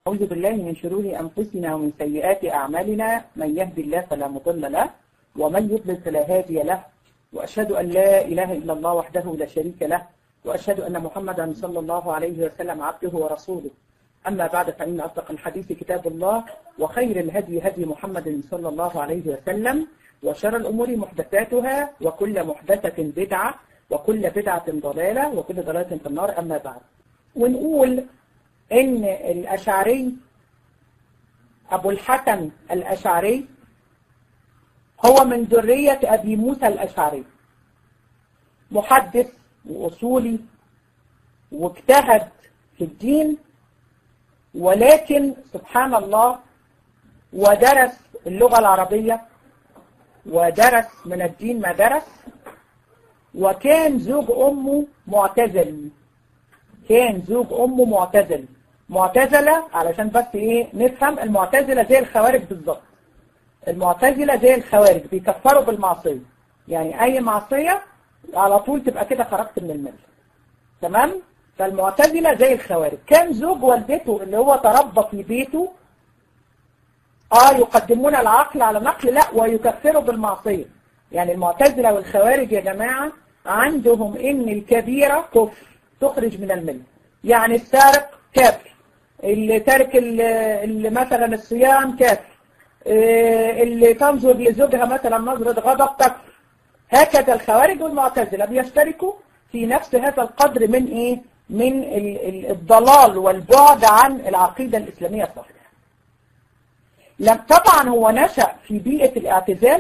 أعوذ بالله من شرور أنفسنا ومن سيئات أعمالنا من يهدي الله فلا مضل له ومن يضلل فلا هادي له وأشهد أن لا إله إلا الله وحده لا شريك له وأشهد أن محمدا صلى الله عليه وسلم عبده ورسوله أما بعد فإن أصدق الحديث كتاب الله وخير الهدي هدي محمد صلى الله عليه وسلم وشر الأمور محدثاتها وكل محدثة بدعة وكل بدعة ضلالة وكل ضلالة في النار أما بعد ونقول إن الأشعري أبو الحسن الأشعري هو من ذرية أبي موسى الأشعري محدث وأصولي واجتهد في الدين ولكن سبحان الله ودرس اللغة العربية ودرس من الدين ما درس وكان زوج أمه معتزل كان زوج أمه معتزل معتزلة علشان بس إيه نفهم المعتزلة زي الخوارج بالظبط المعتزلة زي الخوارج بيكفروا بالمعصية يعني أي معصية على طول تبقى كده خرجت من الملة تمام فالمعتزلة زي الخوارج كان زوج والدته اللي هو تربى في بيته اه يقدمون العقل على نقل لا ويكفروا بالمعصية يعني المعتزلة والخوارج يا جماعة عندهم ان الكبيرة كفر تخرج من الملة يعني السارق كافر اللي تارك اللي مثلا الصيام كافر اللي تنظر لزوجها مثلا نظرة غضب تكفر هكذا الخوارج والمعتزلة بيشتركوا في نفس هذا القدر من ايه من الضلال والبعد عن العقيدة الإسلامية الصحيحة لم طبعا هو نشأ في بيئة الاعتزال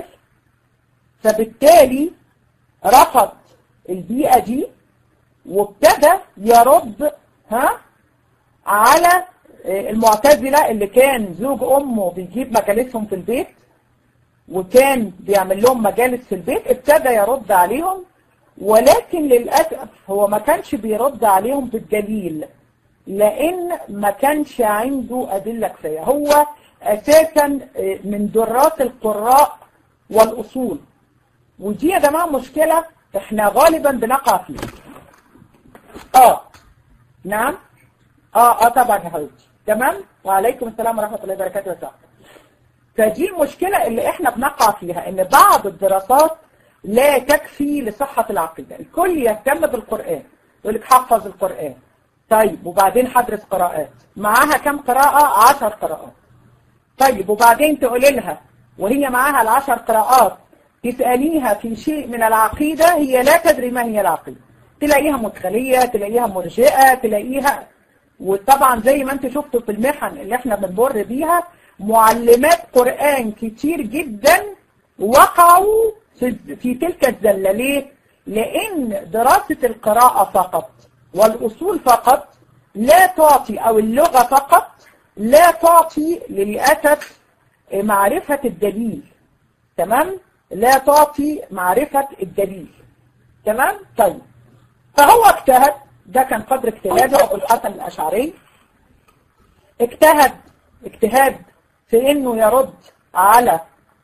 فبالتالي رفض البيئة دي وابتدى يرد ها على المعتزلة اللي كان زوج أمه بيجيب مجالسهم في البيت وكان بيعمل لهم مجالس في البيت ابتدى يرد عليهم ولكن للأسف هو ما كانش بيرد عليهم بالدليل لأن ما كانش عنده أدلة كفاية هو أساسا من درات القراء والأصول ودي يا جماعة مشكلة احنا غالبا بنقع فيها اه نعم اه اه طبعا يا حبيبتي تمام وعليكم السلام ورحمة الله وبركاته يا صاحبي فدي المشكلة اللي احنا بنقع فيها ان بعض الدراسات لا تكفي لصحة العقيدة الكل يهتم بالقرآن يقول لك حفظ القرآن طيب وبعدين حدرس قراءات معاها كم قراءة عشر قراءات طيب وبعدين تقولي لها وهي معاها العشر قراءات تسأليها في شيء من العقيدة هي لا تدري ما هي العقيدة تلاقيها مدخلية تلاقيها مرجئة تلاقيها وطبعا زي ما انت شفتوا في المحن اللي احنا بنمر بيها معلمات قرآن كتير جدا وقعوا في تلك الزلة ليه؟ لأن دراسة القراءة فقط والأصول فقط لا تعطي أو اللغة فقط لا تعطي للأسف معرفة الدليل تمام؟ لا تعطي معرفة الدليل تمام؟ طيب فهو اجتهد ده كان قدر اجتهاده أبو الحسن الأشعري اجتهد اجتهاد في انه يرد على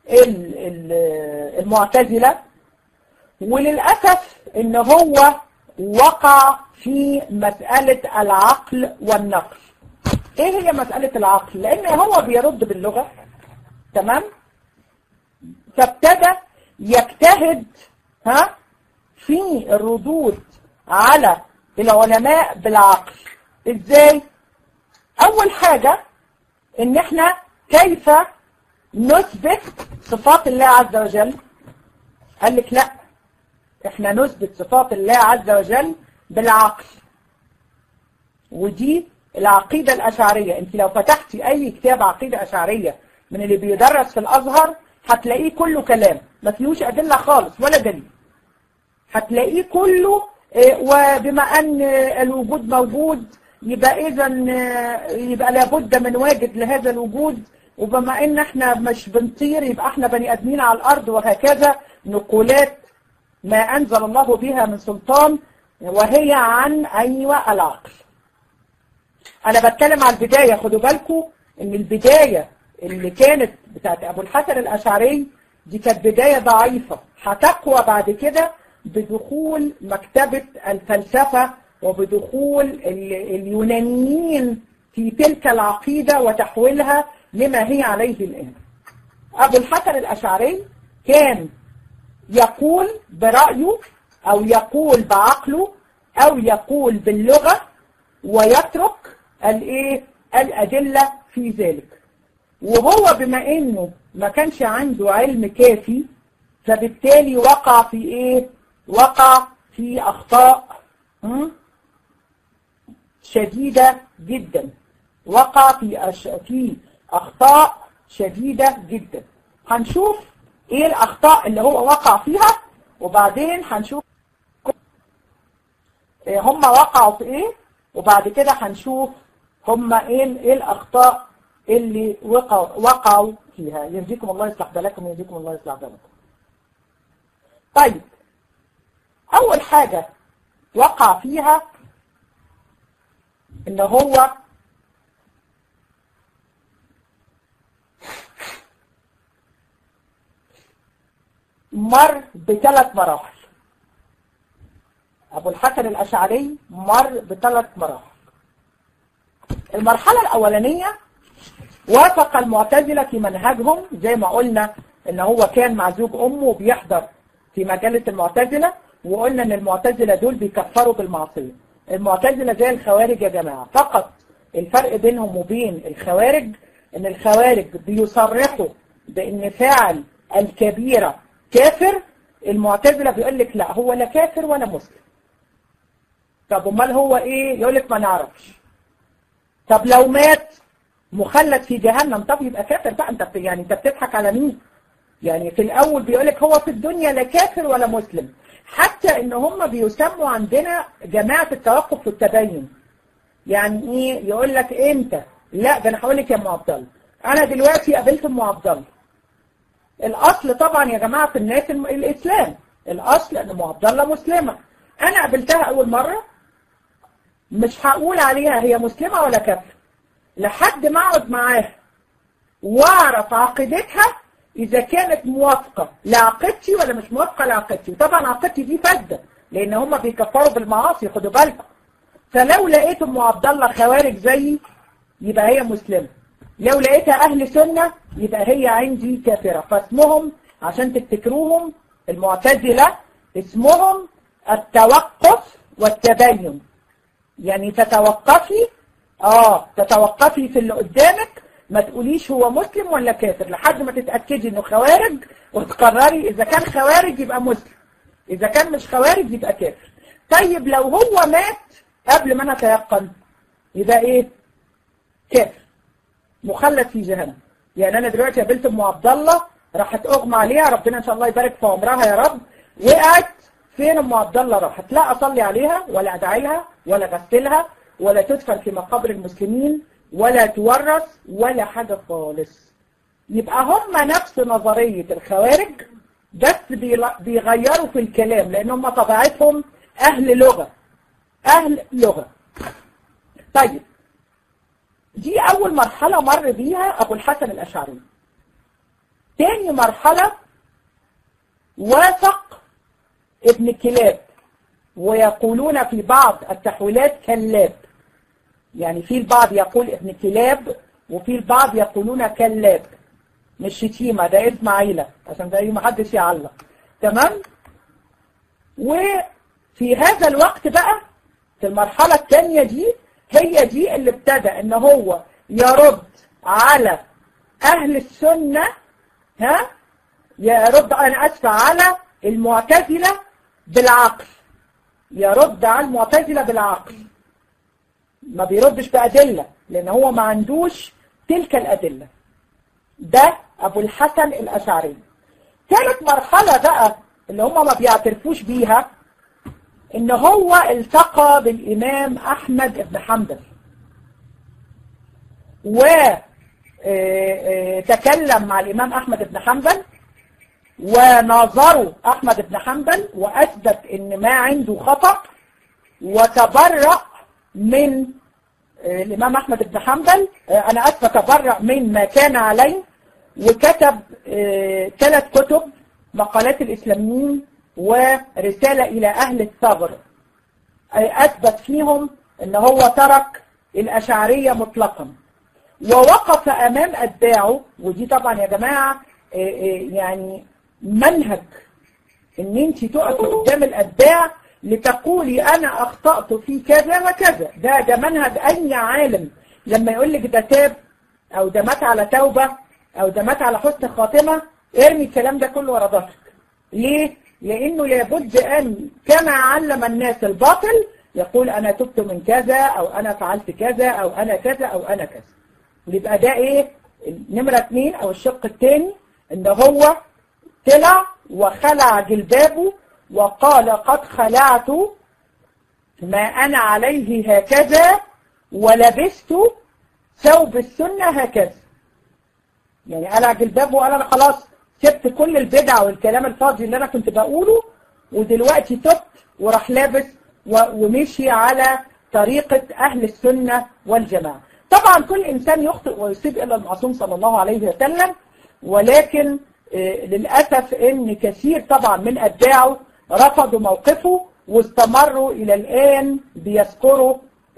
المعتزلة وللأسف ان هو وقع في مسألة العقل والنقل ايه هي مسألة العقل لان هو بيرد باللغة تمام فابتدى يجتهد ها في الردود على العلماء بالعقل ازاي اول حاجة ان احنا كيف نثبت صفات الله عز وجل قال لك لا احنا نثبت صفات الله عز وجل بالعقل ودي العقيدة الأشعرية انت لو فتحتي اي كتاب عقيدة أشعرية من اللي بيدرس في الأزهر هتلاقيه كله كلام ما فيهوش أدلة خالص ولا دليل هتلاقيه كله وبما أن الوجود موجود يبقى إذا يبقى لابد من واجد لهذا الوجود وبما ان احنا مش بنطير يبقى احنا بني ادمين على الارض وهكذا نقولات ما انزل الله بها من سلطان وهي عن ايوه العقل انا بتكلم على البداية خدوا بالكم ان البداية اللي كانت بتاعت ابو الحسن الاشعري دي كانت بداية ضعيفة هتقوى بعد كده بدخول مكتبة الفلسفة وبدخول اليونانيين في تلك العقيدة وتحويلها لما هي عليه الآن أبو الحسن الأشعري كان يقول برأيه أو يقول بعقله أو يقول باللغة ويترك الايه الأدلة في ذلك وهو بما انه ما كانش عنده علم كافي فبالتالي وقع في ايه وقع في اخطاء شديدة جدا وقع في أش... في اخطاء شديدة جدا هنشوف ايه الاخطاء اللي هو وقع فيها وبعدين هنشوف هم وقعوا في ايه وبعد كده هنشوف هم ايه ايه الاخطاء اللي وقعوا وقعوا فيها يهديكم الله يصلح بالكم ويهديكم الله يصلح بالكم طيب اول حاجة وقع فيها ان هو مر بثلاث مراحل ابو الحسن الاشعري مر بثلاث مراحل المرحلة الاولانية وافق المعتزلة في منهجهم زي ما قلنا ان هو كان مع زوج امه وبيحضر في مجلة المعتزلة وقلنا ان المعتزلة دول بيكفروا بالمعصية المعتزلة زي الخوارج يا جماعة فقط الفرق بينهم وبين الخوارج ان الخوارج بيصرحوا بان فاعل الكبيرة كافر المعتزلة بيقول لك لا هو لا كافر ولا مسلم طب امال هو ايه يقول لك ما نعرفش طب لو مات مخلد في جهنم طب يبقى كافر بقى انت يعني انت بتضحك على مين يعني في الاول بيقول لك هو في الدنيا لا كافر ولا مسلم حتى ان هم بيسموا عندنا جماعة التوقف والتبين يعني ايه يقول لك انت لا ده انا هقول لك يا ام عبد الله انا دلوقتي قابلت ام عبد الله الاصل طبعا يا جماعة في الناس الاسلام الاصل ان ام عبد الله مسلمة انا قابلتها اول مرة مش هقول عليها هي مسلمة ولا كافرة لحد ما اقعد معاها واعرف عقيدتها اذا كانت موافقة لعقيدتي ولا مش موافقة لعقيدتي وطبعا عقيدتي دي فاسدة لان هم بيكفروا بالمعاصي خدوا بالكم فلو لقيت ام عبد الله خوارج زيي يبقى هي مسلمة لو لقيتها اهل سنة يبقى هي عندي كافرة فاسمهم عشان تفتكروهم المعتزلة اسمهم التوقف والتبين يعني تتوقفي اه تتوقفي في اللي قدامك ما تقوليش هو مسلم ولا كافر لحد ما تتأكدي انه خوارج وتقرري اذا كان خوارج يبقى مسلم اذا كان مش خوارج يبقى كافر طيب لو هو مات قبل ما انا اتيقن يبقى ايه كافر مخلد في جهنم يعني انا دلوقتي قابلت ام عبد الله راحت اغمى عليها ربنا ان شاء الله يبارك في عمرها يا رب وقعت فين ام عبد الله راحت لا اصلي عليها ولا ادعي لها ولا اغسلها ولا تدفن في مقابر المسلمين ولا تورث ولا حاجة خالص يبقى هم نفس نظرية الخوارج بس بيغيروا في الكلام لان هم طبيعتهم اهل لغة اهل لغة طيب دي اول مرحلة مر بيها ابو الحسن الاشعري تاني مرحلة وافق ابن كلاب ويقولون في بعض التحويلات كلاب يعني في البعض يقول ابن كلاب وفي البعض يقولون كلاب مش شتيمة ده اسم عيلة عشان ده ما حدش يعلق تمام وفي هذا الوقت بقى في المرحلة الثانية دي هي دي اللي ابتدى ان هو يرد على اهل السنة ها يرد انا اسفة على المعتزلة بالعقل يرد على المعتزلة بالعقل ما بيردش بأدلة لأن هو ما عندوش تلك الأدلة ده أبو الحسن الأشعري ثالث مرحلة بقى اللي هم ما بيعترفوش بيها إن هو التقى بالإمام أحمد بن حنبل وتكلم مع الإمام أحمد بن حنبل وناظروا أحمد بن حنبل وأثبت إن ما عنده خطأ وتبرأ من الإمام أحمد بن حنبل أنا أسفة تبرأ من ما كان عليه وكتب ثلاث كتب مقالات الإسلاميين ورسالة إلى أهل الثغر أثبت فيهم أن هو ترك الأشعرية مطلقا ووقف أمام أتباعه ودي طبعا يا جماعة يعني منهج ان انت تقفي قدام الأتباع لتقولي أنا أخطأت في كذا وكذا ده ده منهج أي عالم لما يقول لك ده تاب أو ده مات على توبة أو ده مات على حسن خاتمة ارمي الكلام ده كله ورا ظهرك ليه؟ لأنه لابد أن كما علم الناس الباطل يقول أنا تبت من كذا أو أنا فعلت كذا أو أنا كذا أو أنا كذا يبقى ده إيه نمرة اتنين أو الشق الثاني إن هو طلع وخلع جلبابه وقال قد خلعت ما أنا عليه هكذا ولبست ثوب السنة هكذا يعني قلع جلبابه وقال أنا خلاص سبت كل البدع والكلام الفاضي اللي أنا كنت بقوله ودلوقتي تبت وراح لابس ومشي على طريقة أهل السنة والجماعة طبعا كل إنسان يخطئ ويصيب إلا المعصوم صلى الله عليه وسلم ولكن للأسف إن كثير طبعا من أتباعه رفضوا موقفه واستمروا إلى الآن بيذكروا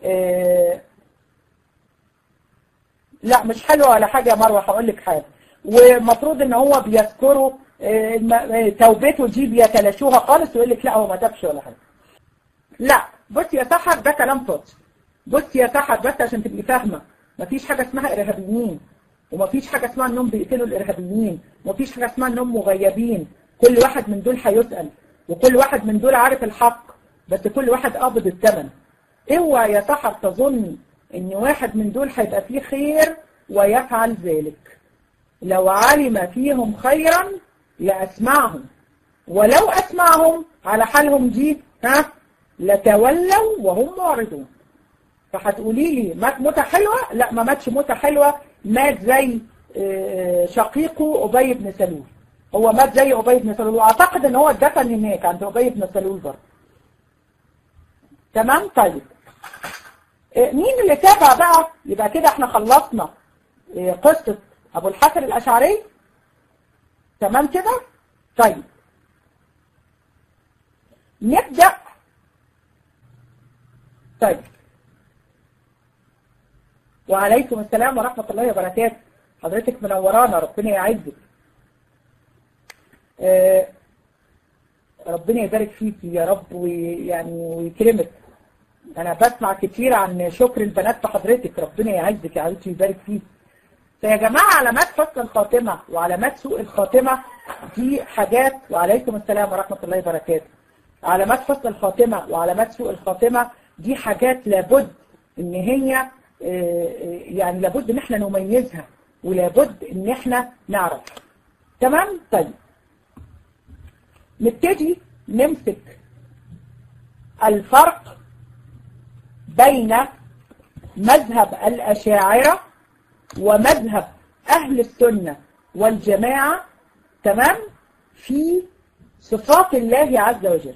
لا مش حلوة ولا حاجة يا مروة هقول لك حاجة ومفروض ان هو بيذكروا توبته دي بيتلاشوها خالص ويقول لك لا هو ما تابش ولا حاجة لا بص يا سحر ده كلام فاضي بص يا سحر بس عشان تبقي فاهمة مفيش حاجة اسمها إرهابيين ومفيش حاجة اسمها انهم بيقتلوا الإرهابيين ومفيش حاجة اسمها انهم مغيبين كل واحد من دول هيسأل وكل واحد من دول عارف الحق بس كل واحد قابض الثمن اوعى يا سحر تظن ان واحد من دول هيبقى فيه خير ويفعل ذلك لو علم فيهم خيرا لأسمعهم ولو أسمعهم على حالهم دي ها لتولوا وهم معرضون فهتقولي لي مات موتة حلوة لا ما ماتش موتة حلوة مات زي شقيقه أبي بن سلول هو مات زي أبي بن سلول وأعتقد ان هو اتدفن هناك عند أبي بن سلول برضه تمام طيب مين اللي تابع بقى يبقى كده احنا خلصنا قصة أبو الحسن الأشعري تمام كده طيب نبدأ طيب وعليكم السلام ورحمة الله وبركاته حضرتك منورانا ربنا يعزك آه ربنا يبارك فيك يا رب ويعني ويكرمك انا بسمع كتير عن شكر البنات لحضرتك ربنا يعزك يا حبيبتي ويبارك فيك فيا جماعة علامات حسن الخاتمة وعلامات سوء الخاتمة دي حاجات وعليكم السلام ورحمة الله وبركاته علامات حسن الخاتمة وعلامات سوء الخاتمة دي حاجات لابد ان هي يعني لابد ان احنا نميزها ولابد ان احنا نعرف تمام طيب نبتدي نمسك الفرق بين مذهب الأشاعرة ومذهب أهل السنة والجماعة تمام في صفات الله عز وجل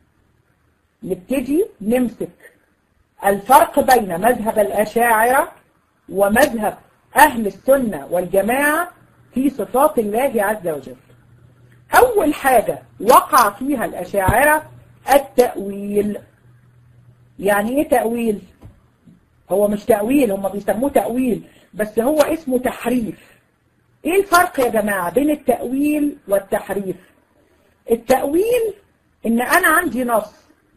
نبتدي نمسك الفرق بين مذهب الأشاعرة ومذهب أهل السنة والجماعة في صفات الله عز وجل أول حاجة وقع فيها الأشاعرة التأويل يعني إيه تأويل؟ هو مش تأويل هم بيسموه تأويل بس هو اسمه تحريف إيه الفرق يا جماعة بين التأويل والتحريف؟ التأويل إن أنا عندي نص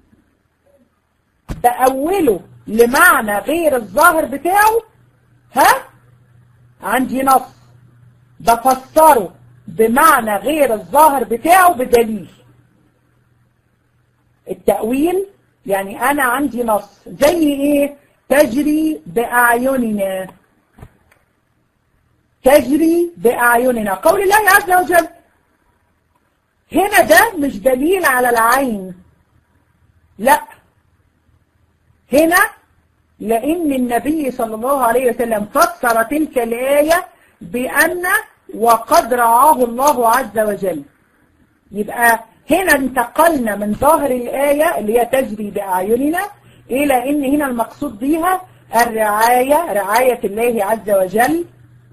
بأوله لمعنى غير الظاهر بتاعه ها عندي نص بفسره بمعنى غير الظاهر بتاعه بدليل التأويل يعني أنا عندي نص زي إيه تجري بأعيننا تجري بأعيننا قول الله عز وجل هنا ده مش دليل على العين لا هنا لأن النبي صلى الله عليه وسلم فسر تلك الآية بأن وقد رعاه الله عز وجل يبقى هنا انتقلنا من ظاهر الآية اللي هي تجري بأعيننا إلى إن هنا المقصود بها الرعاية رعاية الله عز وجل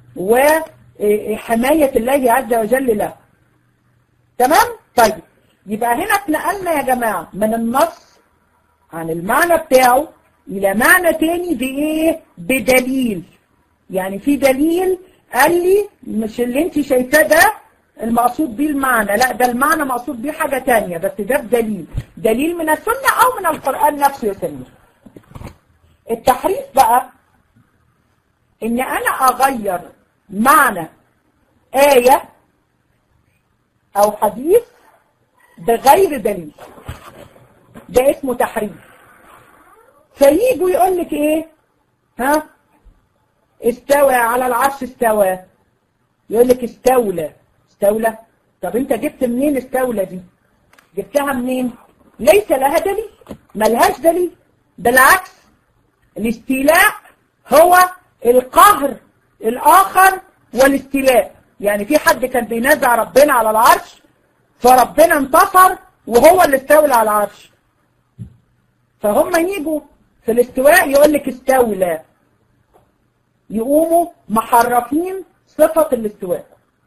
وحماية الله عز وجل له تمام؟ طيب يبقى هنا اتنقلنا يا جماعة من النص عن المعنى بتاعه إلى معنى تاني بإيه بدليل يعني في دليل قال لي مش اللي انت شايفاه ده المقصود بيه المعنى لا ده المعنى مقصود بيه حاجة تانية بس ده بدليل دليل من السنة أو من القرآن نفسه يا سمير التحريف بقى ان انا اغير معنى آية او حديث بغير دليل ده اسمه تحريف فييجوا يقول لك ايه ها استوى على العرش استوى يقول لك استولى استولى طب انت جبت منين استولى دي جبتها منين ليس لها دليل ملهاش دليل بالعكس الاستيلاء هو القهر الآخر والاستيلاء يعني في حد كان بينازع ربنا على العرش فربنا انتصر وهو اللي استولى على العرش فهم يجوا في الاستواء يقول لك استولى يقوموا محرفين صفة الاستواء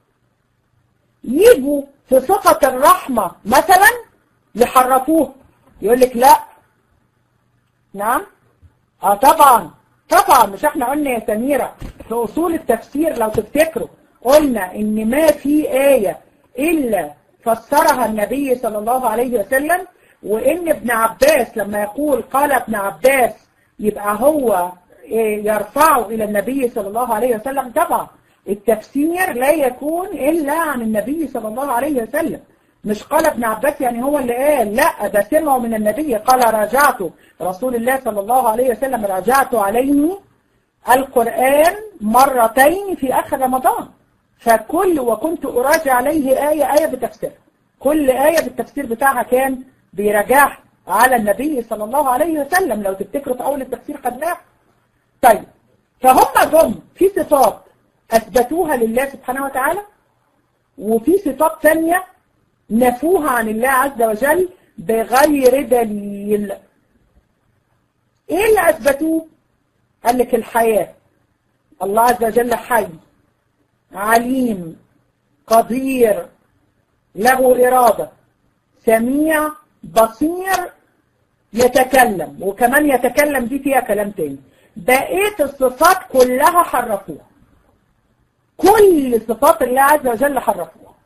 يجوا في صفة الرحمة مثلا يحرفوه يقول لك لا نعم اه طبعا طبعا مش احنا قلنا يا سميرة في اصول التفسير لو تفتكروا قلنا ان ما في آية الا فسرها النبي صلى الله عليه وسلم وان ابن عباس لما يقول قال ابن عباس يبقى هو يرفعه الى النبي صلى الله عليه وسلم طبعا التفسير لا يكون الا عن النبي صلى الله عليه وسلم مش قال ابن عباس يعني هو اللي قال لا ده سمعه من النبي قال راجعت رسول الله صلى الله عليه وسلم راجعت عليه القرآن مرتين في آخر رمضان فكل وكنت أراجع عليه آية آية بتفسير كل آية بالتفسير بتاعها كان بيراجعها على النبي صلى الله عليه وسلم لو تفتكروا في أول التفسير خدناه طيب فهم جم في صفات أثبتوها لله سبحانه وتعالى وفي صفات ثانية نفوها عن الله عز وجل بغير دليل ايه اللي اثبتوه قال لك الحياة الله عز وجل حي عليم قدير له إرادة سميع بصير يتكلم وكمان يتكلم دي فيها كلام تاني بقية الصفات كلها حرفوها كل صفات الله عز وجل حرفوها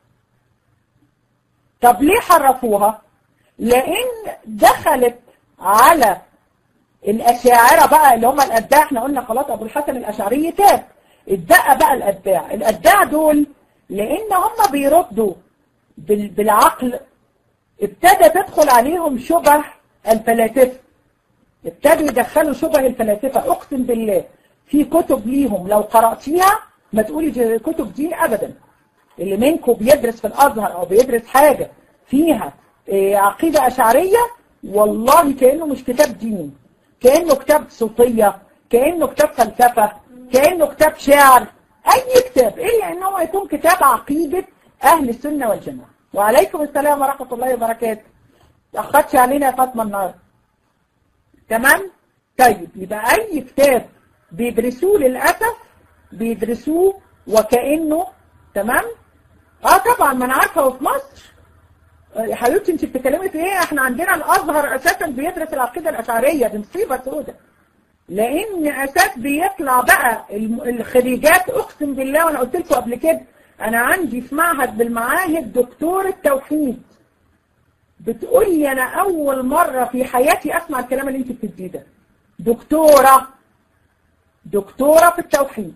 طب ليه حرفوها لان دخلت على الاشاعره بقى اللي هم الاتباع احنا قلنا خلاص ابو الحسن الاشعري تاب اتبقى بقى الاتباع الاتباع دول لان هم بيردوا بالعقل ابتدى تدخل عليهم شبه الفلاسفه ابتدوا يدخلوا شبه الفلاسفه اقسم بالله في كتب ليهم لو قراتيها ما تقولي الكتب دي ابدا اللي منكم بيدرس في الازهر او بيدرس حاجه فيها عقيده اشعريه والله كانه مش كتاب دين كانه كتاب صوفيه كانه كتاب فلسفه كانه كتاب شعر اي كتاب الا ان هو يكون كتاب عقيده اهل السنه والجماعه وعليكم السلام ورحمه الله وبركاته تاخدش علينا يا فاطمه النهارده تمام طيب يبقى اي كتاب بيدرسوه للاسف بيدرسوه وكانه تمام اه طبعا ما انا عارفه وفي مصر يا حبيبتي انت بتتكلمي في ايه احنا عندنا الازهر اساسا بيدرس العقيده الاشعريه دي مصيبه سوداء لان اساس بيطلع بقى الخريجات اقسم بالله وانا قلت لكم قبل كده انا عندي في معهد بالمعاهد دكتور التوحيد بتقول لي انا اول مره في حياتي اسمع الكلام اللي انت بتديه ده دكتوره دكتوره في التوحيد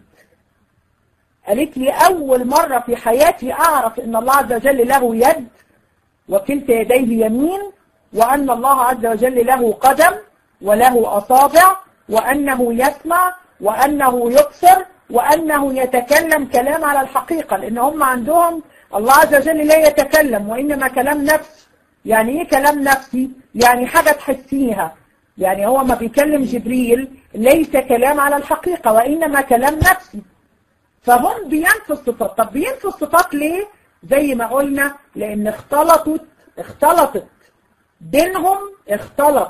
قالت لي أول مرة في حياتي أعرف أن الله عز وجل له يد وكلتا يديه يمين وأن الله عز وجل له قدم وله أصابع وأنه يسمع وأنه يبصر وأنه يتكلم كلام على الحقيقة لأن هم عندهم الله عز وجل لا يتكلم وإنما كلام نفس يعني إيه كلام نفسي؟ يعني حاجة تحسيها يعني هو ما بيكلم جبريل ليس كلام على الحقيقة وإنما كلام نفسي فهم بينفوا الصفات طب بينفوا الصفات ليه زي ما قلنا لان اختلطت اختلطت بينهم اختلط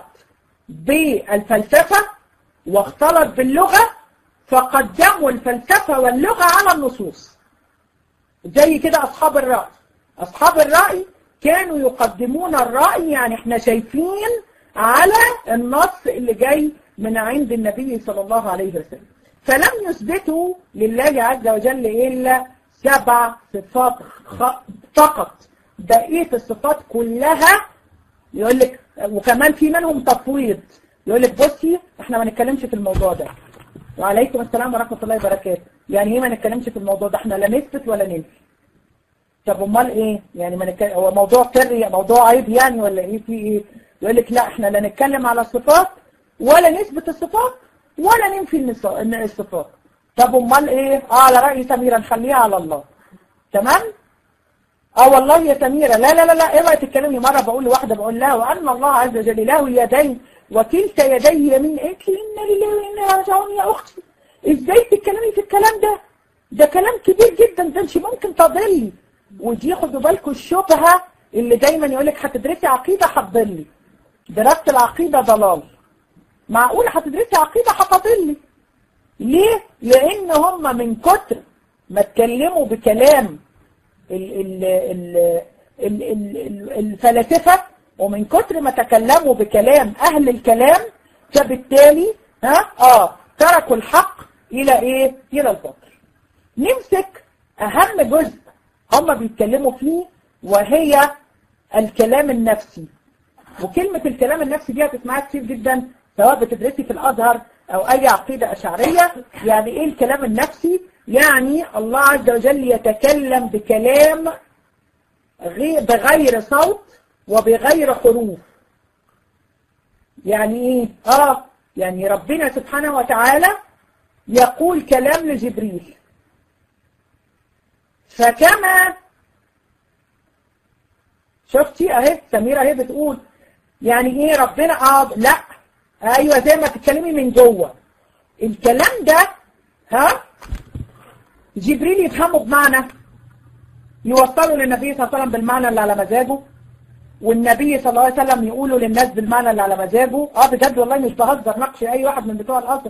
بالفلسفة واختلط باللغة فقدموا الفلسفة واللغة على النصوص زي كده اصحاب الرأي اصحاب الرأي كانوا يقدمون الرأي يعني احنا شايفين على النص اللي جاي من عند النبي صلى الله عليه وسلم فلم يثبتوا لله عز وجل إلا سبع صفات فقط بقية الصفات كلها يقول لك وكمان في منهم تفويض يقول لك بصي احنا ما نتكلمش في الموضوع ده وعليكم السلام ورحمة الله وبركاته يعني ايه ما نتكلمش في الموضوع ده احنا لا نثبت ولا ننفي طب امال ايه يعني ما نتكلم هو موضوع سري موضوع عيب يعني ولا ايه في ايه يقول لك لا احنا لا نتكلم على الصفات ولا نثبت الصفات ولا ننفي الصفات طب امال ايه اه على رأي سميرة نخليها على الله تمام اه والله يا سميرة لا لا لا لا ايه رأيك تتكلمي مرة بقول لواحدة بقول لها وان الله عز وجل له يدين وكلتا يدي يمين قالت لي انا لله وانا راجعون يا اختي ازاي تتكلمي في الكلام ده ده كلام كبير جدا ده انت ممكن تضلي ودي خدوا بالكم الشبهة اللي دايما يقول لك هتدرسي عقيدة هتضلي دراسة العقيدة ضلال معقول هتدرسي عقيدة هتضلي ليه؟ لأن هم من كتر ما اتكلموا بكلام ال ال ال ال ال الفلاسفة ومن كتر ما تكلموا بكلام أهل الكلام فبالتالي ها اه تركوا الحق إلى إيه؟ إلى الباطل نمسك أهم جزء هم بيتكلموا فيه وهي الكلام النفسي وكلمة الكلام النفسي دي هتسمعها كتير جدا سواء بتدرسي في الأزهر أو أي عقيدة أشعرية يعني إيه الكلام النفسي يعني الله عز وجل يتكلم بكلام بغير صوت وبغير حروف يعني إيه آه يعني ربنا سبحانه وتعالى يقول كلام لجبريل فكما شفتي اهي سميرة اهي بتقول يعني ايه ربنا اه لا ايوه زي ما تتكلمي من جوه الكلام ده ها جبريل يفهمه بمعنى يوصله للنبي صلى الله عليه وسلم بالمعنى اللي على مزاجه والنبي صلى الله عليه وسلم يقوله للناس بالمعنى اللي على مزاجه اه بجد والله مش بهزر نقش اي واحد من بتوع الازهر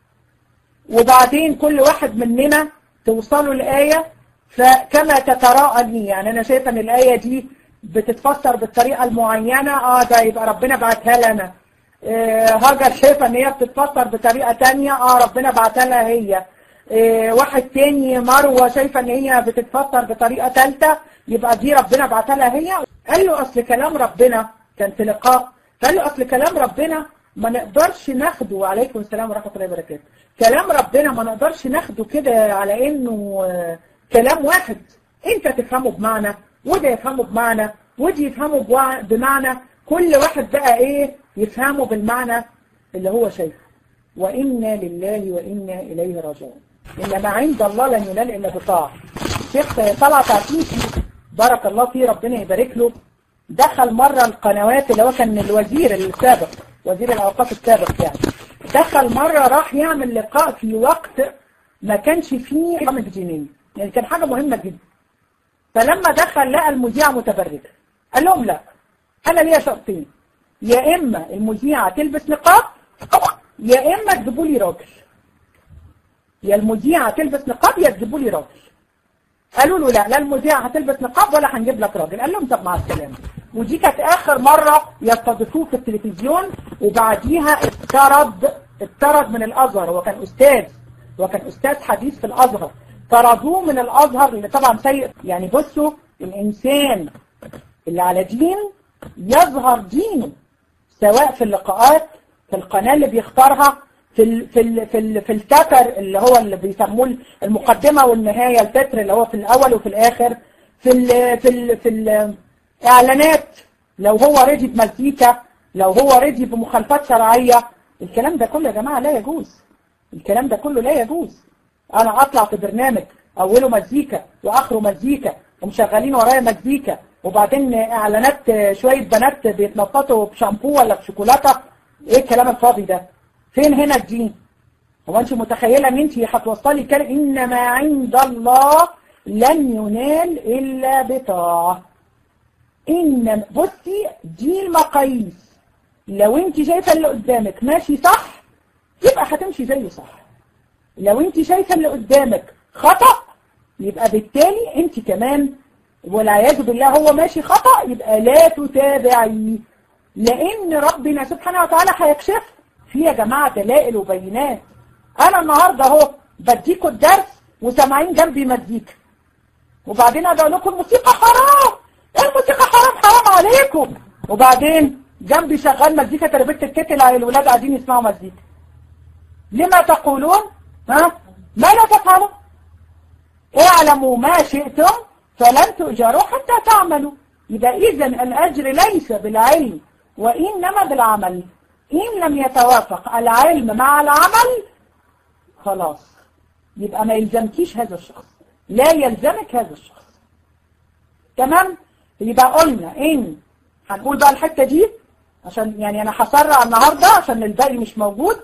وبعدين كل واحد مننا توصله الآية فكما تتراءى لي يعني أنا شايفة أن الآية دي بتتفسر بالطريقة المعينة اه ده يبقى ربنا بعتها لنا آه هاجر شايفة ان هي بتتفسر بطريقة تانية اه ربنا بعتها لها هي آه واحد تاني مروة شايفة ان هي بتتفسر بطريقة تالتة يبقى دي ربنا بعتها لها هي قال له اصل كلام ربنا كان في لقاء قال له اصل كلام ربنا ما نقدرش ناخده وعليكم السلام ورحمة الله وبركاته كلام ربنا ما نقدرش ناخده كده على انه آه كلام واحد انت تفهمه بمعنى وده يفهمه بمعنى ودي يفهمه بمعنى كل واحد بقى ايه يفهمه بالمعنى اللي هو شايفه وإنا لله وإنا إليه راجعون إن ما عند الله لن ينال إلا بطاعة شيخ طلعت عفيفي بارك الله فيه ربنا يبارك له دخل مرة القنوات اللي هو كان الوزير السابق وزير الأوقاف السابق يعني دخل مرة راح يعمل لقاء في وقت ما كانش فيه إقامة دينية يعني كان حاجة مهمة جدا فلما دخل لقى المذيعة متبرجة قال لهم لا أنا ليا شرطين يا إما المذيعة تلبس نقاب يا إما تجيبوا لي راجل يا المذيعة تلبس نقاب يا تجيبوا لي راجل قالوا له لا لا المذيعة هتلبس نقاب ولا هنجيب لك راجل قال لهم طب مع السلامة ودي كانت آخر مرة يستضيفوه في التلفزيون وبعديها اتطرد اتطرد من الأزهر هو كان أستاذ هو كان أستاذ حديث في الأزهر طردوه من الأزهر اللي طبعا سيء يعني بصوا الإنسان اللي على دين يظهر دينه سواء في اللقاءات في القناة اللي بيختارها في ال في ال في ال في التتر اللي هو اللي بيسموه المقدمة والنهاية التتر اللي هو في الأول وفي الآخر في ال في ال في الإعلانات لو هو رضي بمزيكا لو هو رضي بمخالفات شرعية الكلام ده كله يا جماعة لا يجوز الكلام ده كله لا يجوز أنا أطلع في برنامج أوله مزيكا وآخره مزيكا ومشغلين ورايا مزيكا وبعدين إعلانات شوية بنات بيتنططوا بشامبو ولا بشوكولاتة إيه الكلام الفاضي ده فين هنا الدين هو أنت متخيلة أن أنت هتوصلي كلام إنما عند الله لن ينال إلا بطاعة إن بصي دي المقاييس لو أنت شايفة اللي قدامك ماشي صح يبقى هتمشي زيه صح لو انت شايفة اللي قدامك خطأ يبقى بالتالي انت كمان والعياذ بالله هو ماشي خطأ يبقى لا تتابعي لان ربنا سبحانه وتعالى هيكشف في يا جماعة دلائل وبينات انا النهاردة اهو بديكوا الدرس وسامعين جنبي مزيكا وبعدين اقول لكم الموسيقى حرام الموسيقى حرام حرام عليكم وبعدين جنبي شغال مزيكا تربية الكتل على الولاد قاعدين يسمعوا مزيكا لما تقولون ها ما لا تفعلوا اعلموا ما شئتم فلن تؤجروا حتى تعملوا يبقى اذا الاجر ليس بالعلم وانما بالعمل ان لم يتوافق العلم مع العمل خلاص يبقى ما يلزمكيش هذا الشخص لا يلزمك هذا الشخص تمام يبقى قلنا ان هنقول بقى الحتة دي عشان يعني انا هسرع النهاردة عشان الباقي مش موجود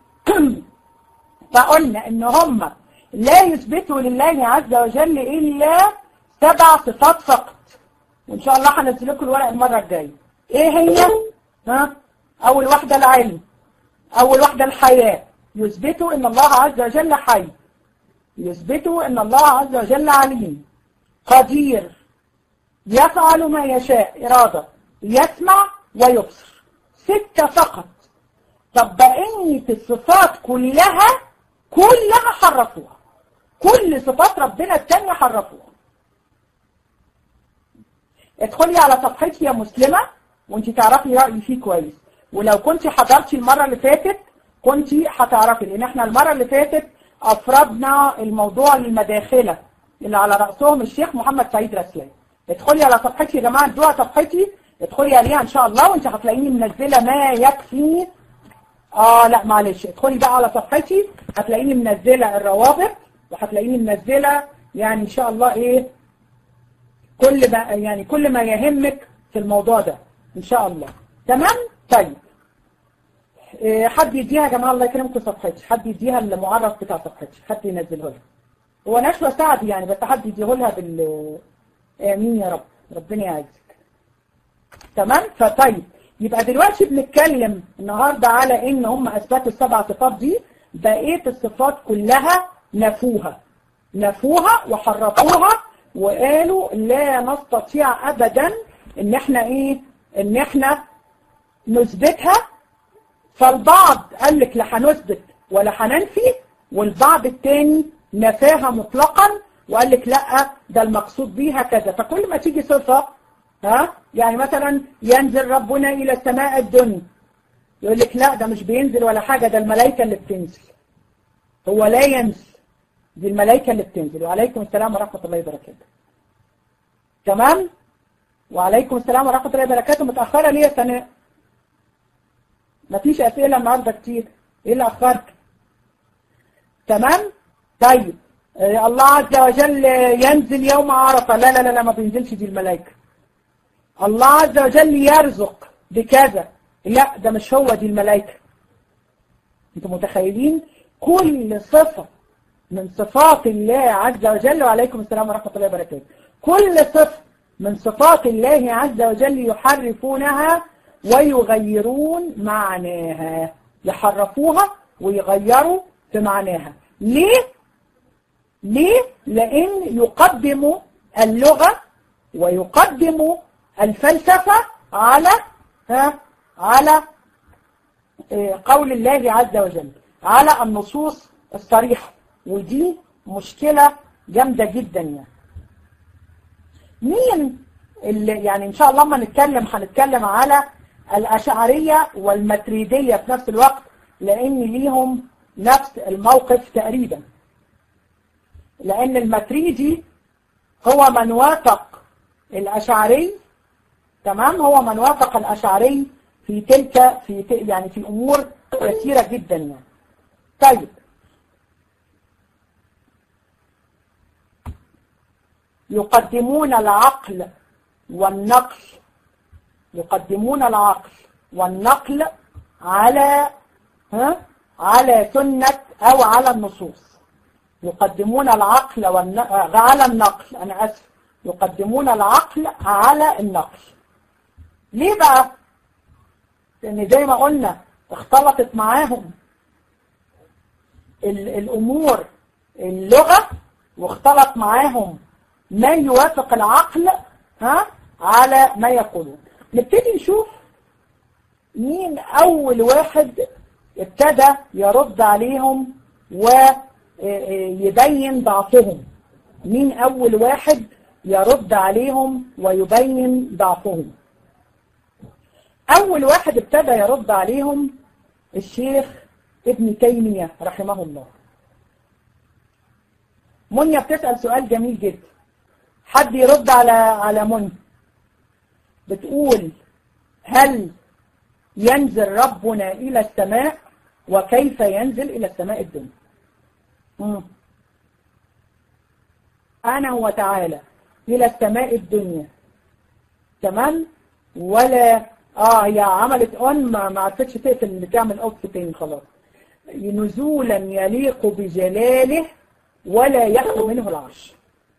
فقلنا ان هم لا يثبتوا لله عز وجل الا سبع صفات فقط وان شاء الله هنزل لكم الورق المرة الجاية ايه هي ها اول واحدة العلم اول واحدة الحياة يثبتوا ان الله عز وجل حي يثبتوا ان الله عز وجل عليم قدير يفعل ما يشاء إرادة يسمع ويبصر ستة فقط طب بقية الصفات كلها كلها حرفوها كل صفات ربنا التانية حرفوها ادخلي على صفحتي يا مسلمة وانت تعرفي رأيي فيه كويس ولو كنت حضرتي المرة اللي فاتت كنت هتعرفي لان احنا المرة اللي فاتت افردنا الموضوع للمداخلة اللي على رأسهم الشيخ محمد سعيد رسلان ادخلي على صفحتي يا جماعة ادوها صفحتي ادخلي عليها ان شاء الله وانت هتلاقيني منزلة ما يكفي اه لا معلش ادخلي بقى على صفحتي هتلاقيني منزلة الروابط وهتلاقيني منزلة يعني ان شاء الله ايه كل ما يعني كل ما يهمك في الموضوع ده ان شاء الله تمام طيب إيه حد يديها يا جماعه الله يكرمكم صفحتي حد يديها المعرف بتاع صفحتي حد ينزله لها هو نشوى سعد يعني بس حد يديه لها بال امين يا رب ربنا يعزك تمام فطيب يبقى دلوقتي بنتكلم النهارده على ان هم اثبتوا السبع صفات دي بقيه الصفات كلها نفوها نفوها وحرفوها وقالوا لا نستطيع ابدا ان احنا ايه ان احنا نثبتها فالبعض قال لك لا هنثبت ولا هننفي والبعض التاني نفاها مطلقا وقال لك لا ده المقصود بيها كذا فكل ما تيجي صفة ها يعني مثلا ينزل ربنا إلى السماء الدنيا يقول لك لا ده مش بينزل ولا حاجة ده الملائكة اللي بتنزل هو لا ينزل دي الملائكة اللي بتنزل وعليكم السلام ورحمة الله وبركاته تمام وعليكم السلام ورحمة الله وبركاته متأخرة ليه يا سناء مفيش أسئلة النهاردة كتير ايه اللي أخرك تمام طيب الله عز وجل ينزل يوم عرفة لا لا لا, لا ما بينزلش دي الملائكة الله عز وجل يرزق بكذا لا ده مش هو دي الملائكة انتوا متخيلين كل صفة من صفات الله عز وجل وعليكم السلام ورحمة الله وبركاته كل صفة من صفات الله عز وجل يحرفونها ويغيرون معناها يحرفوها ويغيروا في معناها ليه؟ ليه؟ لأن يقدموا اللغة ويقدموا الفلسفة على ها على قول الله عز وجل على النصوص الصريحة ودي مشكلة جامدة جدا يعني مين اللي يعني ان شاء الله ما نتكلم هنتكلم على الأشعرية والمتريدية في نفس الوقت لأن ليهم نفس الموقف تقريبا لأن المتريدي هو من وافق الأشعري تمام هو من وافق الأشعري في تلك في يعني في أمور كثيرة جدا يعني طيب يقدمون العقل والنقل يقدمون العقل والنقل على ها على سنة أو على النصوص يقدمون العقل والن... على النقل أنا أسف يقدمون العقل على النقل ليه بقى؟ لأن زي ما قلنا اختلطت معاهم ال... الأمور اللغة واختلط معاهم ما يوافق العقل ها على ما يقولون نبتدي نشوف مين أول واحد ابتدى يرد عليهم ويبين ضعفهم مين أول واحد يرد عليهم ويبين ضعفهم أول واحد ابتدى يرد عليهم الشيخ ابن تيمية رحمه الله منيا بتسأل سؤال جميل جدا حد يرد على على منيا بتقول هل ينزل ربنا إلى السماء وكيف ينزل إلى السماء الدنيا مم. أنا وتعالى إلى السماء الدنيا تمام ولا اه هي عملت اون ما ما عرفتش تقفل اللي تعمل اوف تاني خلاص نزولا يليق بجلاله ولا يخلو منه العرش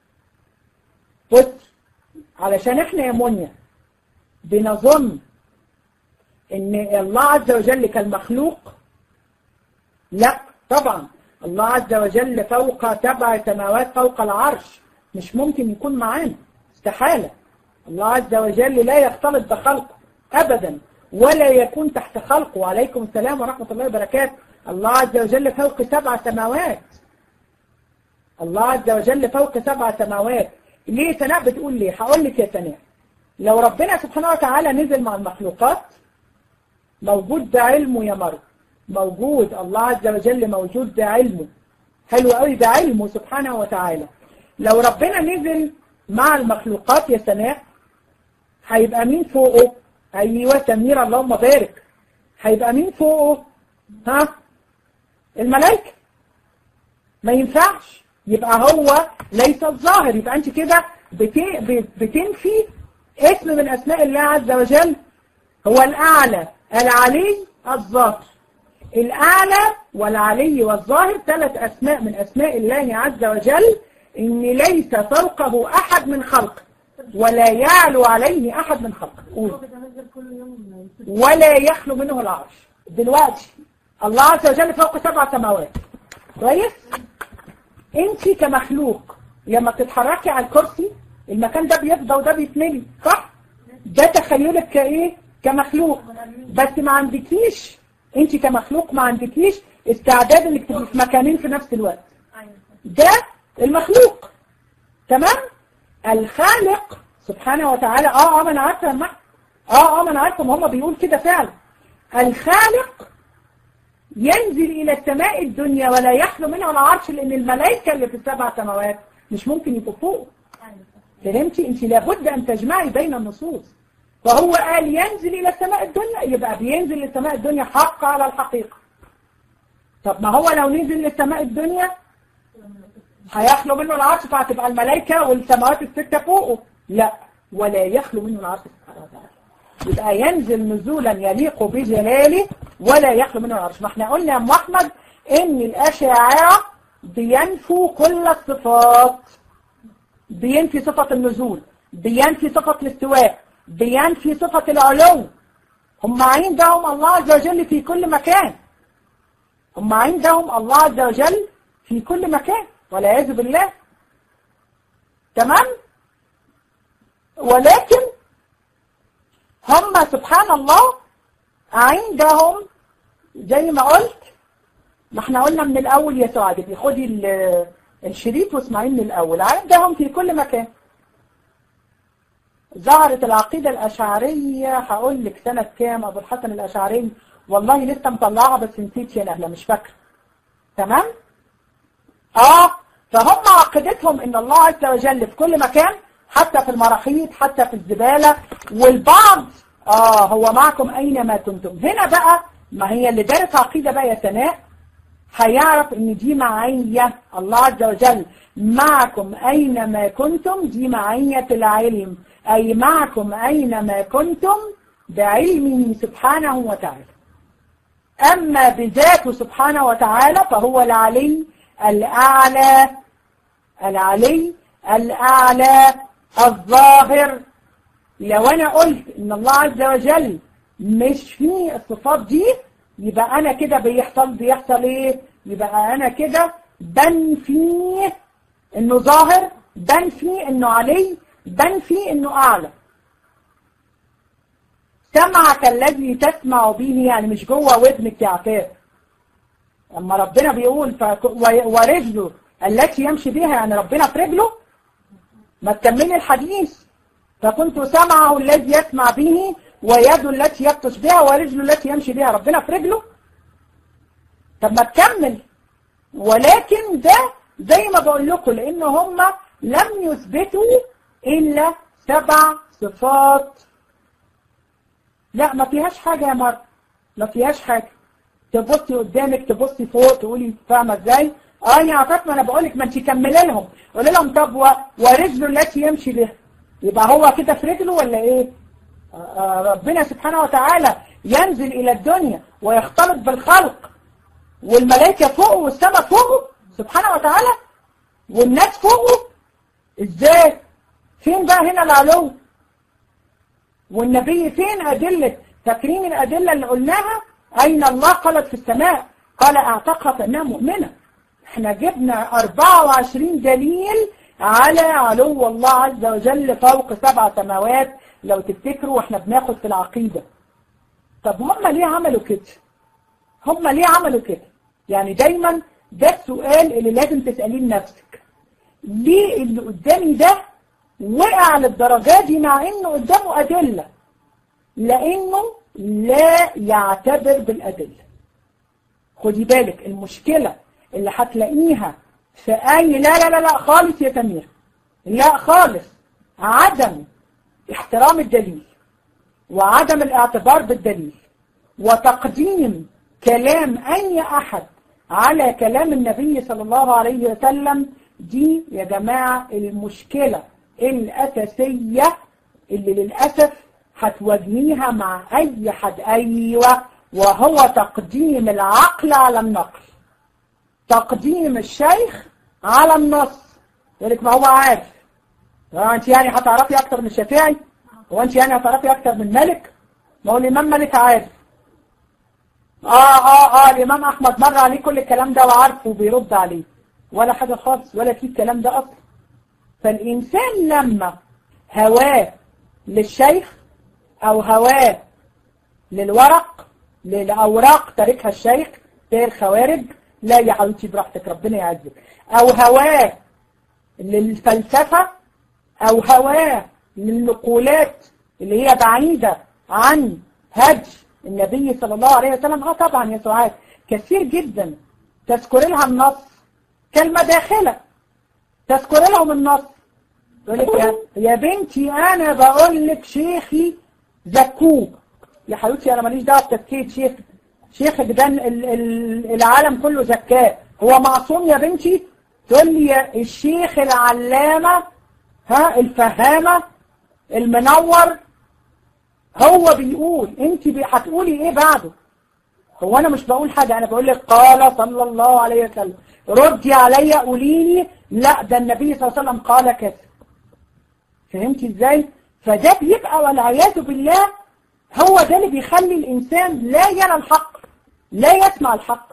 بص علشان احنا يا منيا بنظن ان الله عز وجل كالمخلوق لا طبعا الله عز وجل فوق سبع سماوات فوق العرش مش ممكن يكون معانا استحالة الله عز وجل لا يختلط بخلقه أبدا ولا يكون تحت خلقه وعليكم السلام ورحمة الله وبركاته الله عز وجل فوق سبع سماوات الله عز وجل فوق سبع سماوات ليه سناء بتقول ليه هقول لك يا سناء لو ربنا سبحانه وتعالى نزل مع المخلوقات موجود ده علمه يا مرض موجود الله عز وجل موجود ده علمه حلو قوي ده علمه سبحانه وتعالى لو ربنا نزل مع المخلوقات يا سناء هيبقى مين فوقه ايوه سمير اللهم بارك هيبقى مين فوقه ها الملائكه ما ينفعش يبقى هو ليس الظاهر يبقى انت كده بتنفي اسم من اسماء الله عز وجل هو الاعلى العلي الظاهر الاعلى والعلي والظاهر ثلاث اسماء من اسماء الله عز وجل ان ليس فوقه احد من خلقه ولا يعلو عليه احد من خلقه قول ولا يخلو منه العرش دلوقتي الله عز وجل فوق سبع سماوات كويس انت كمخلوق لما بتتحركي على الكرسي المكان ده بيفضى وده بيتملي صح ده تخيلك كايه كمخلوق بس ما عندكيش انت كمخلوق ما عندكيش استعداد انك تبقي في مكانين في نفس الوقت ده المخلوق تمام الخالق سبحانه وتعالى اه اه ما انا عارفه ما اه اه ما انا عارفه ما هم بيقول كده فعلا الخالق ينزل الى السماء الدنيا ولا يخلو منها العرش لان الملائكه اللي في السبع سماوات مش ممكن يبقوا فوق فهمتي انت لابد ان تجمعي بين النصوص فهو قال ينزل الى السماء الدنيا يبقى بينزل للسماء الدنيا حق على الحقيقه طب ما هو لو نزل للسماء الدنيا هيخلو منه العرش فهتبقى الملائكة والسماوات الستة فوقه لا ولا يخلو منه العرش سبحانه وتعالى يبقى ينزل نزولا يليق بجلاله ولا يخلو منه العرش ما احنا قلنا يا ام احمد ان الاشاعره بينفوا كل الصفات بينفي صفة النزول بينفي صفة الاستواء بينفي صفة العلو هم عندهم الله عز وجل في كل مكان هم عندهم الله عز وجل في كل مكان والعياذ بالله تمام ولكن هم سبحان الله عندهم زي ما قلت ما احنا قلنا من الاول يا سعاد خدي الشريط واسمعي من الاول عندهم في كل مكان ظهرت العقيدة الأشعرية هقول لك سنة كام أبو الحسن الأشعري والله لسه مطلعها بس نسيت يا نهلة مش فاكرة تمام؟ اه فهم عقيدتهم ان الله عز وجل في كل مكان حتى في المراحيض حتى في الزبالة والبعض اه هو معكم اينما كنتم هنا بقى ما هي اللي دارس عقيدة بقى يا سناء هيعرف ان دي معية الله عز وجل معكم اينما كنتم دي معية العلم اي معكم اينما كنتم بعلمه سبحانه وتعالى اما بذاته سبحانه وتعالى فهو العلي الأعلى العلي الأعلى الظاهر لو أنا قلت إن الله عز وجل مش فيه الصفات دي يبقى أنا كده بيحصل بيحصل إيه يبقى أنا كده بنفي إنه ظاهر بنفي إنه علي بنفي إنه أعلى سمعك الذي تسمع به يعني مش جوه ودنك يا عفاف اما ربنا بيقول ف... ورجله التي يمشي بها يعني ربنا في رجله ما تكملي الحديث فكنت سمعه الذي يسمع به ويد التي يبطش بها ورجله التي يمشي بها ربنا في رجله طب ما تكمل ولكن ده زي ما بقول لكم لان هم لم يثبتوا الا سبع صفات لا ما فيهاش حاجة يا مر ما فيهاش حاجة تبصي قدامك تبصي فوق تقولي فاهمة ازاي اه يا فاطمه انا بقول لك ما انت كملي لهم قولي لهم طب ورجله التي يمشي بها يبقى هو كده في رجله ولا ايه آه ربنا سبحانه وتعالى ينزل الى الدنيا ويختلط بالخلق والملائكه فوقه والسماء فوقه سبحانه وتعالى والناس فوقه ازاي فين بقى هنا العلو والنبي فين ادله فاكرين الادله اللي قلناها اين الله قالت في السماء قال اعتقها فانها مؤمنه احنا جبنا 24 دليل على علو الله عز وجل فوق سبع سماوات لو تفتكروا واحنا بناخد في العقيدة طب هم ليه عملوا كده هم ليه عملوا كده يعني دايما ده السؤال اللي لازم تسأليه لنفسك ليه اللي قدامي ده وقع للدرجات دي مع انه قدامه أدلة لانه لا يعتبر بالأدلة خدي بالك المشكلة اللي هتلاقيها في أي لا لا لا لا خالص يا تمير لا خالص عدم احترام الدليل وعدم الاعتبار بالدليل وتقديم كلام أي أحد على كلام النبي صلى الله عليه وسلم دي يا جماعة المشكلة الأساسية اللي للأسف هتواجهيها مع أي حد أيوة وهو تقديم العقل على النقل تقديم الشيخ على النص يقول لك ما هو عارف هو انت يعني هتعرفي اكتر من الشافعي هو انت يعني هتعرفي اكتر من مالك ما هو الامام مالك عارف اه اه اه الامام احمد مر عليه كل الكلام ده وعارفه وبيرد عليه ولا حاجة خالص ولا في الكلام ده اصلا فالانسان لما هواه للشيخ او هواه للورق للاوراق تاركها الشيخ زي الخوارج لا يا حبيبتي براحتك ربنا يعزك او هواه للفلسفة او هواه للنقولات اللي هي بعيدة عن هدي النبي صلى الله عليه وسلم اه طبعا يا سعاد كثير جدا تذكر لها النص كلمة داخلة تذكر لهم النص يقول لك يا, يا بنتي انا بقول لك شيخي زكوب يا حبيبتي انا ماليش دعوه بتزكيه شيخ شيخك ده العالم كله زكاه هو معصوم يا بنتي تقول لي الشيخ العلامة ها الفهامة المنور هو بيقول انت هتقولي ايه بعده هو انا مش بقول حاجة انا بقول لك قال صلى الله عليه وسلم ردي عليا قولي لي لا ده النبي صلى الله عليه وسلم قال كذا فهمتي ازاي فده بيبقى والعياذ بالله هو ده اللي بيخلي الانسان لا يرى الحق لا يسمع الحق